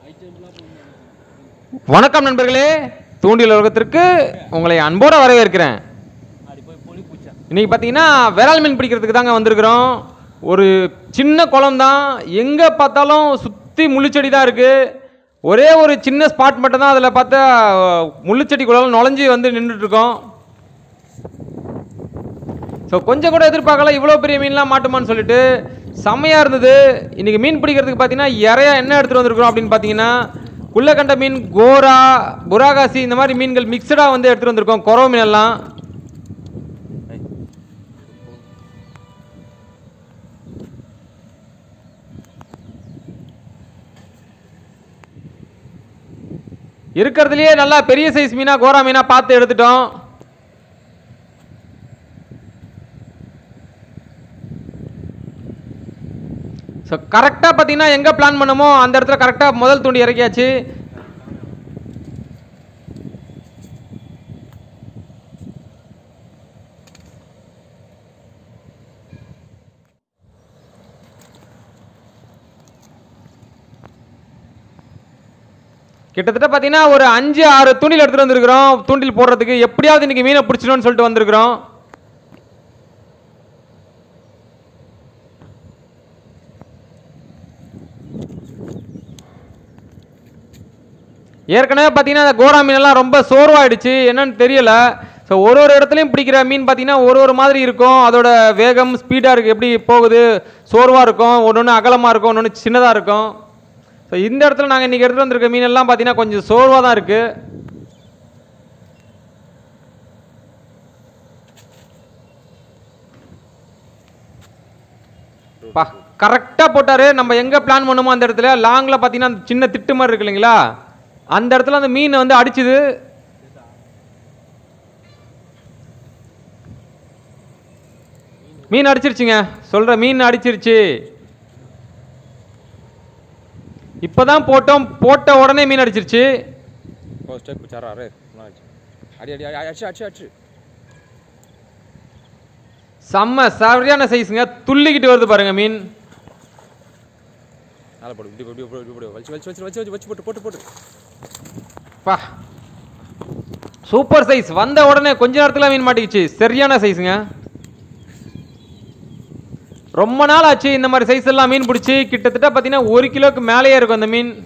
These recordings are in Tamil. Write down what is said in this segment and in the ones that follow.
வணக்கம் நண்பர்களே தூண்டில் உலகத்திற்கு உங்களை அன்போடு வரவேற்கிறேன் இன்னைக்கு பார்த்தீங்கன்னா விரால் மீன் பிடிக்கிறதுக்கு தாங்க வந்திருக்கிறோம் ஒரு சின்ன குளம் தான் எங்கே பார்த்தாலும் சுற்றி முள்ளுச்செடி தான் இருக்குது ஒரே ஒரு சின்ன ஸ்பாட் மட்டும் தான் அதில் பார்த்தா முள்ளுச்செடிக்குள்ள நுழைஞ்சு வந்து நின்றுட்டு இருக்கோம் ஸோ கொஞ்சம் கூட எதிர்பார்க்கல இவ்வளோ பெரிய மீன்லாம் மாட்டுமான்னு சொல்லிட்டு செம்மையாக இருந்தது இன்னைக்கு மீன் பிடிக்கிறதுக்கு பார்த்தீங்கன்னா இறையா என்ன எடுத்துகிட்டு வந்திருக்கிறோம் அப்படின்னு பார்த்தீங்கன்னா குள்ளக்கண்ட மீன் கோரா புராகாசி இந்த மாதிரி மீன்கள் மிக்சடாக வந்து எடுத்துகிட்டு வந்திருக்கோம் குறவ மீன் எல்லாம் இருக்கிறதுலையே நல்லா பெரிய சைஸ் மீனா கோரா மீனா பார்த்து எடுத்துட்டோம் ஸோ கரெக்டாக பார்த்தீங்கன்னா எங்கே பிளான் பண்ணமோ அந்த இடத்துல கரெக்டாக முதல் தூண்டி இறக்கியாச்சு கிட்டத்தட்ட பார்த்தீங்கன்னா ஒரு அஞ்சு ஆறு தூண்டில் எடுத்துகிட்டு வந்திருக்கிறோம் தூண்டில் போடுறதுக்கு எப்படியாவது இன்னைக்கு மீனை பிடிச்சிடணும்னு சொல்லிட்டு வந்திருக்கிறோம் ஏற்கனவே பார்த்தீங்கன்னா அந்த கோரா மீனெல்லாம் ரொம்ப சோர்வாயிடுச்சு என்னன்னு தெரியல ஸோ ஒரு ஒரு இடத்துலையும் பிடிக்கிற மீன் பார்த்தீங்கன்னா ஒரு ஒரு மாதிரி இருக்கும் அதோட வேகம் ஸ்பீடாக இருக்குது எப்படி போகுது சோர்வாக இருக்கும் ஒன்று ஒன்று அகலமாக இருக்கும் ஒன்று ஒன்று சின்னதாக இருக்கும் ஸோ இந்த இடத்துல நாங்கள் இன்றைக்கி எடுத்துகிட்டு வந்திருக்க மீன் எல்லாம் பார்த்தீங்கன்னா கொஞ்சம் சோர்வாக தான் இருக்குது பா கரெக்டாக போட்டார் நம்ம எங்கே பிளான் பண்ணுமோ அந்த இடத்துல லாங்கில் பார்த்தீங்கன்னா அந்த சின்ன திட்டு மாதிரி இருக்கு இல்லைங்களா அந்த இடத்துல அந்த மீன் வந்து அடிச்சுது மீன் அடிச்சிருச்சுங்க சொல்ற மீன் அடிச்சிருச்சு இப்பதான் போட்டோம் போட்ட உடனே மீன் அடிச்சிருச்சு Oh, step bicara, Arif. Maju. Adi, adi, adi, aci, aci, aci. செம்ம சரியான சைஸுங்க துள்ளிக்கிட்டு வருது பாருங்க மீன் மேலே போடு இப்படி இப்படி இப்படி இப்படி வச்சு வச்சு வச்சு வச்சு வச்சு வச்சு போட்டு போட்டு போட்டு பா சூப்பர் சைஸ் வந்த உடனே கொஞ்ச நேரத்துல மீன் மாட்டிக்கிச்சு சரியான சைஸுங்க ரொம்ப நாள் ஆச்சு இந்த மாதிரி சைஸ் எல்லாம் மீன் பிடிச்சி கிட்டத்தட்ட பார்த்தீங்கன்னா ஒரு கிலோக்கு மேலேயே இருக்கும் அந்த மீன்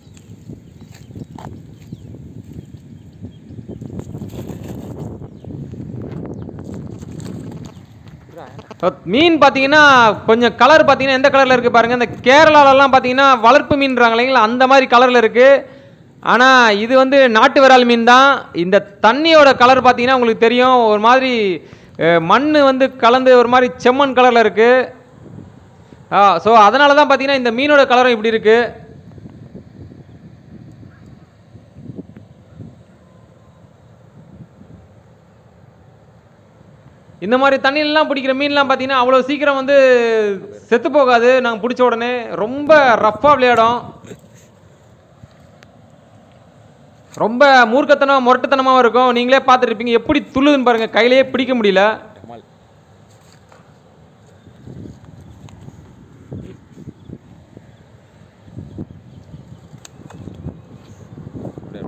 அஹ் மீன் பார்த்தீங்கன்னா கொஞ்சம் கலர் பார்த்தீங்கன்னா எந்த கலரில் இருக்குது பாருங்கள் இந்த கேரளாலலாம் பார்த்தீங்கன்னா வளர்ப்பு மீன்றாங்க இல்லைங்களா அந்த மாதிரி கலரில் இருக்குது ஆனால் இது வந்து நாட்டு விரால் மீன் தான் இந்த தண்ணியோட கலர் பார்த்தீங்கன்னா உங்களுக்கு தெரியும் ஒரு மாதிரி மண் வந்து கலந்து ஒரு மாதிரி செம்மண் கலரில் இருக்குது ஸோ அதனால தான் பார்த்தீங்கன்னா இந்த மீனோட கலரும் இப்படி இருக்குது இந்த மாதிரி தண்ணியிலலாம் பிடிக்கிற மீன்லாம் பார்த்தீங்கன்னா அவ்வளோ சீக்கிரம் வந்து செத்து போகாது நாங்கள் பிடிச்ச உடனே ரொம்ப ரஃப்பாக விளையாடும் ரொம்ப மூர்க்கத்தனம் முரட்டுத்தனமாகவும் இருக்கும் நீங்களே பார்த்துருப்பீங்க எப்படி துள்ளுதுன்னு பாருங்க கையிலேயே பிடிக்க முடியல டமால் அப்படியே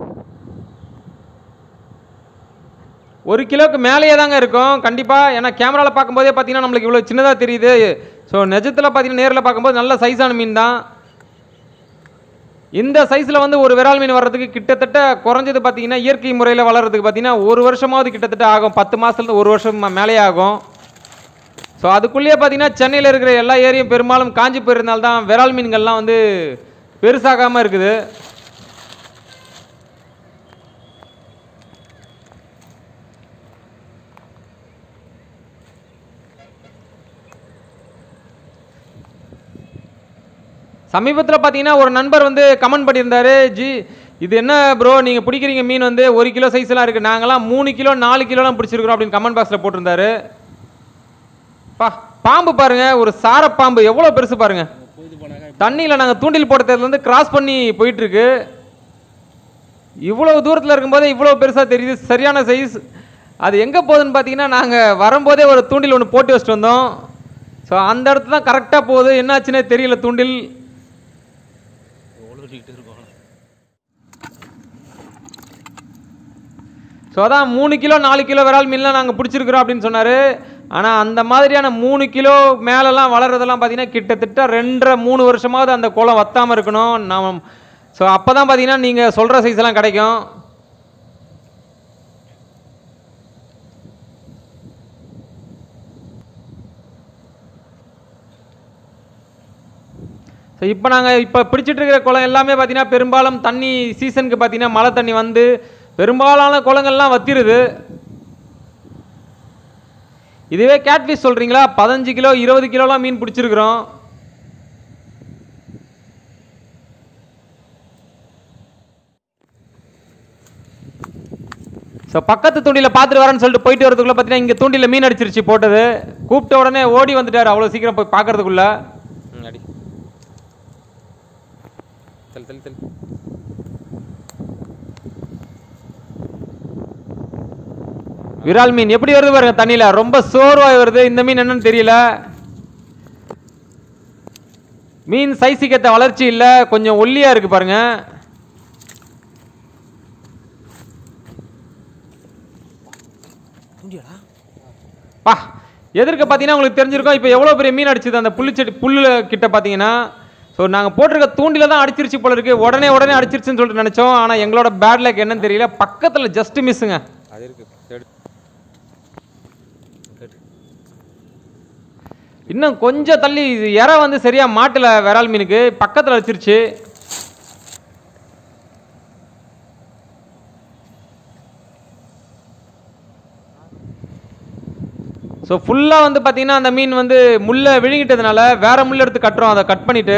ஒரு கிலோக்கு மேலேயே தாங்க இருக்கும் கண்டிப்பாக ஏன்னா கேமராவில் பார்க்கும்போதே பார்த்தீங்கன்னா நம்மளுக்கு இவ்வளோ சின்னதாக தெரியுது ஸோ நிஜத்தில் பார்த்தீங்கன்னா நேரில் பார்க்கும்போது நல்ல சைஸான மீன் தான் இந்த சைஸில் வந்து ஒரு விரால் மீன் வர்றதுக்கு கிட்டத்தட்ட குறைஞ்சது பார்த்தீங்கன்னா இயற்கை முறையில் வளர்கிறதுக்கு பார்த்தீங்கன்னா ஒரு வருஷமாவது கிட்டத்தட்ட ஆகும் பத்து மாதத்துலேருந்து ஒரு வருஷம் ம- மேலேயே ஆகும் ஸோ அதுக்குள்ளேயே பார்த்தீங்கன்னா சென்னையில் இருக்கிற எல்லா ஏரியும் பெரும்பாலும் காஞ்சி போயிருந்தால் தான் விரால் மீன்கள்லாம் வந்து பெருசாகாமல் இருக்குது சமீபத்தில் பார்த்தீங்கன்னா ஒரு நண்பர் வந்து கமெண்ட் பண்ணியிருந்தாரு ஜி இது என்ன ப்ரோ நீங்கள் பிடிக்கிறீங்க மீன் வந்து ஒரு கிலோ சைஸ்லாம் இருக்குது நாங்களாம் மூணு கிலோ நாலு கிலோலாம் பிடிச்சிருக்கிறோம் அப்படின்னு கமெண்ட் பாக்ஸில் போட்டிருந்தாரு பா பாம்பு பாருங்க ஒரு சார பாம்பு எவ்வளோ பெருசு பாருங்க தண்ணியில் நாங்கள் தூண்டில் போட்டதுலேருந்து கிராஸ் பண்ணி போயிட்டு இருக்கு இவ்வளோ தூரத்தில் இருக்கும்போதே இவ்வளோ பெருசாக தெரியுது சரியான சைஸ் அது எங்கே போகுதுன்னு பார்த்தீங்கன்னா நாங்கள் வரும்போதே ஒரு தூண்டில் ஒன்று போட்டு வச்சுட்டு வந்தோம் ஸோ அந்த இடத்துல தான் கரெக்டாக போகுது என்னாச்சுன்னே தெரியல தூண்டில் உளறிக்கிட்டு இருக்கோம் ஸோ அதான் மூணு கிலோ நாலு கிலோ விரால் மீன்லாம் நாங்கள் பிடிச்சிருக்கிறோம் அப்படின்னு சொன்னார் ஆனால் அந்த மாதிரியான மூணு கிலோ மேலெல்லாம் வளர்றதெல்லாம் பார்த்தீங்கன்னா கிட்டத்தட்ட ரெண்டரை மூணு வருஷமாவது அந்த குளம் வத்தாமல் இருக்கணும் நாம் ஸோ அப்போ தான் பார்த்தீங்கன்னா நீங்கள் சொல்கிற சைஸ் எல்லாம் கிடைக்கும் ஸோ இப்போ நாங்கள் இப்போ பிடிச்சிட்டு இருக்கிற குளம் எல்லாமே பார்த்தீங்கன்னா பெரும்பாலும் தண்ணி சீசனுக்கு பார்த்தீங்கன்னா மழை தண்ணி வந்து பெரும்பாலான குளங்கள்லாம் வத்திருது இதுவே கேட்ஃபிஷ் சொல்கிறீங்களா பதினஞ்சு கிலோ இருபது கிலோலாம் மீன் பிடிச்சிருக்கிறோம் ஸோ பக்கத்து தூண்டியில் பார்த்துட்டு வரேன்னு சொல்லிட்டு போயிட்டு வரதுக்குள்ள பார்த்தீங்கன்னா இங்கே தூண்டியில் மீன் அடிச்சிருச்சு போட்டது கூப்பிட்ட உடனே ஓடி வந்துட்டார் அவ்வளோ சீக்கிரம் போய் பார்க்கறதுக்குள்ள ம் அடி தள்ளு தள்ளு தள்ளு விரால் மீன் எப்படி வருது பாருங்க தண்ணியில ரொம்ப சோர்வாய் வருது இந்த மீன் என்னன்னு தெரியல மீன் சைஸுக்கு ஏற்ற வளர்ச்சி இல்லை கொஞ்சம் ஒல்லியா இருக்கு பாருங்க தூண்டியாடா பா எதிர்க்க பார்த்தீங்கன்னா உங்களுக்கு தெரிஞ்சிருக்கும் இப்போ எவ்வளோ பெரிய மீன் அடிச்சுது அந்த புல்லுச்செடி புல்லு கிட்ட பார்த்தீங்கன்னா ஸோ நாங்கள் போட்டிருக்க தூண்டில தான் அடிச்சிருச்சு போல இருக்கு உடனே உடனே அடிச்சிருச்சுன்னு சொல்லிட்டு நினச்சோம் ஆனால் எங்களோட பேட் லக் என்னன்னு தெரியல பக்கத்தில் ஜஸ்ட் மிஸ்ஸுங்க அது இருக்கு தேடு கேட்டு இன்னும் கொஞ்சம் தள்ளி இது இறை வந்து சரியா மாட்டல விரால் மீனுக்கு பக்கத்தில் வச்சிருச்சு ஸோ ஃபுல்லாக வந்து பார்த்தீங்கன்னா அந்த மீன் வந்து முள்ளை விழுங்கிட்டதுனால வேற முள் எடுத்து கட்டுறோம் அதை கட் பண்ணிட்டு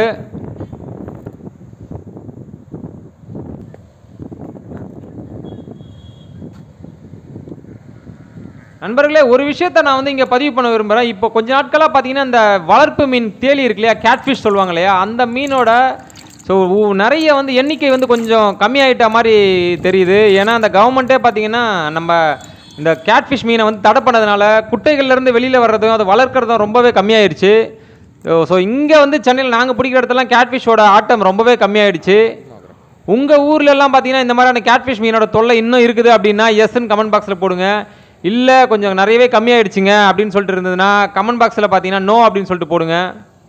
நண்பர்களே ஒரு விஷயத்த நான் வந்து இங்கே பதிவு பண்ண விரும்புகிறேன் இப்போ கொஞ்ச நாட்களாக பார்த்தீங்கன்னா இந்த வளர்ப்பு மீன் தேலி இருக்கு இல்லையா கேட்ஃபிஷ் சொல்லுவாங்க இல்லையா அந்த மீனோட ஸோ நிறைய வந்து எண்ணிக்கை வந்து கொஞ்சம் கம்மியாயிட்ட மாதிரி தெரியுது ஏன்னா அந்த கவர்மெண்ட்டே பார்த்தீங்கன்னா நம்ம இந்த கேட்ஃபிஷ் மீனை வந்து தடை பண்ணதுனால குட்டைகள்லேருந்து வெளியில் வர்றதும் அதை வளர்க்குறதும் ரொம்பவே கம்மியாயிருச்சு ஸோ இங்கே வந்து சென்னையில் நாங்கள் பிடிக்கிற இடத்துலலாம் கேட்ஃபிஷோட ஆட்டம் ரொம்பவே கம்மியாயிடுச்சு உங்கள் ஊர்ல எல்லாம் பார்த்தீங்கன்னா இந்த மாதிரியான கேட்ஃபிஷ் மீனோட தொல்லை இன்னும் இருக்குது அப்படின்னா எஸ்ன்னு கமெண்ட் பாக்ஸில் போடுங்க இல்லை கொஞ்சம் நிறையவே கம்மியாயிடுச்சுங்க அப்படின்னு சொல்லிட்டு இருந்ததுன்னா கமெண்ட் பாக்ஸில் பார்த்தீங்கன்னா நோ அப்படின்னு சொல்லிட்டு போடுங்க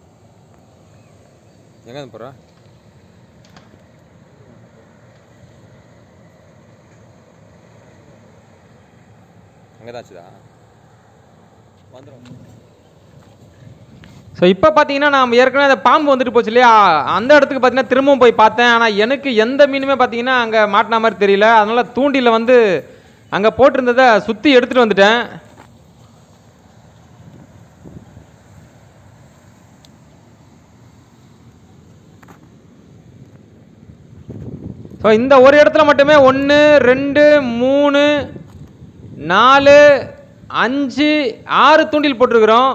எங்கே போகிறா அங்கே தான் ஆச்சுதா வந்துடும் ஸோ இப்போ பார்த்தீங்கன்னா நான் ஏற்கனவே அந்த பாம்பு வந்துட்டு போச்சு இல்லையா அந்த இடத்துக்கு பார்த்தீங்கன்னா திரும்பவும் போய் பார்த்தேன் ஆனால் எனக்கு எந்த மீனுமே பார்த்தீங்கன்னா அங்கே மாட்டின மாதிரி தெரியல அதனால தூண்டில வந்து அங்கே போட்டிருந்ததை சுற்றி எடுத்துகிட்டு வந்துட்டேன் ஸோ இந்த ஒரு இடத்துல மட்டுமே ஒன்று ரெண்டு மூணு நாலு அஞ்சு ஆறு தூண்டில் போட்டிருக்கிறோம்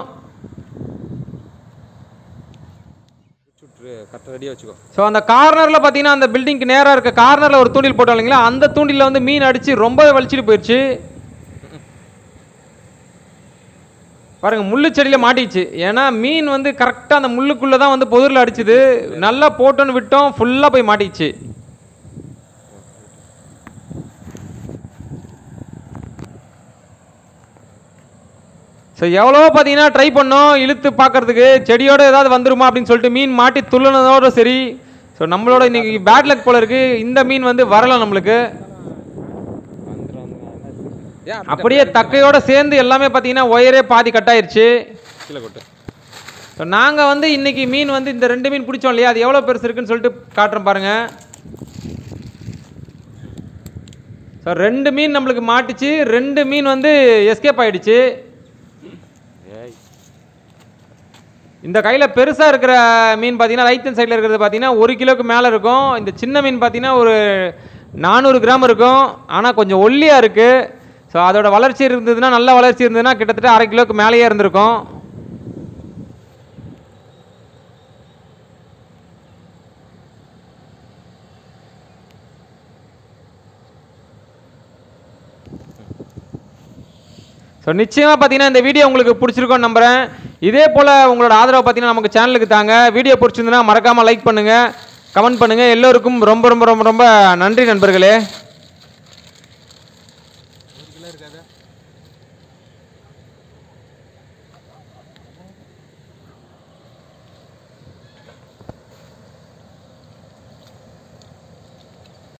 சுற்று கரெக்டாக ரெடியாக வச்சுக்கோ ஸோ அந்த கார்னரில் பார்த்தீங்கன்னா அந்த பில்டிங்க்கு நேராக இருக்க கார்னரில் ஒரு தூண்டில் போட்டோம் இல்லைங்களா அந்த தூண்டிலில் வந்து மீன் அடித்து ரொம்பவே வலிச்சிட்டு போயிடுச்சு பாருங்க முள்ளு செடியில் மாட்டிச்சு ஏன்னா மீன் வந்து கரெக்டாக அந்த முள்ளுக்குள்ளே தான் வந்து பொதுரில் அடிச்சுது நல்லா போட்டோன்னு விட்டோம் ஃபுல்லாக போய் மாட்டிச்சு ஸோ எவ்வளோ பார்த்தீங்கன்னா ட்ரை பண்ணோம் இழுத்து பார்க்கறதுக்கு செடியோட ஏதாவது வந்துருமா அப்படின்னு சொல்லிட்டு மீன் மாட்டி துள்ளுனதோட சரி ஸோ நம்மளோட இன்னைக்கு பேட் லக் போல இருக்கு இந்த மீன் வந்து வரல நம்மளுக்கு வந்துடும் வந்துடும் ஏன் அப்படியே தக்கையோட சேர்ந்து எல்லாமே பார்த்தீங்கன்னா ஒயரே பாதி கட் ஆயிருச்சு கீழே கொட்டு ஸோ நாங்கள் வந்து இன்னைக்கு மீன் வந்து இந்த ரெண்டு மீன் பிடிச்சோம் இல்லையா அது எவ்வளோ பெருசு இருக்குன்னு சொல்லிட்டு காட்டுறோம் பாருங்க ஸோ ரெண்டு மீன் நம்மளுக்கு மாட்டுச்சு ரெண்டு மீன் வந்து எஸ்கேப் ஆயிடுச்சு ஏய் இந்த கையில் பெருசாக இருக்கிற மீன் பார்த்தீங்கன்னா ரைட் ஹேண்ட் சைடில் இருக்கிறது பார்த்தீங்கன்னா ஒரு கிலோக்கு மேலே இருக்கும் இந்த சின்ன மீன் பார்த்தீங்கன்னா ஒரு நானூறு கிராம் இருக்கும் ஆனால் கொஞ்சம் ஒல்லியாக இருக்குது ஸோ அதோட வளர்ச்சி இருந்ததுன்னா நல்ல வளர்ச்சி இருந்ததுன்னா கிட்டத்தட்ட அரை கிலோக்கு மேலேயே இருந்திருக்கும் ஸோ நிச்சயமாக பார்த்தீங்கன்னா இந்த வீடியோ உங்களுக்கு பிடிச்சிருக்கும்னு நம்புகிறேன் இதே போல் உங்களோட ஆதரவை பார்த்தீங்கன்னா நமக்கு சேனலுக்கு தாங்க வீடியோ பிடிச்சிருந்துன்னா மறக்காமல் லைக் பண்ணுங்கள் கமெண்ட் பண்ணுங்கள் எல்லோருக்கும் ரொம்ப ரொம்ப ரொம்ப ரொம்ப நன்றி நண்பர்களே ஒரு கிலோ இருக்காது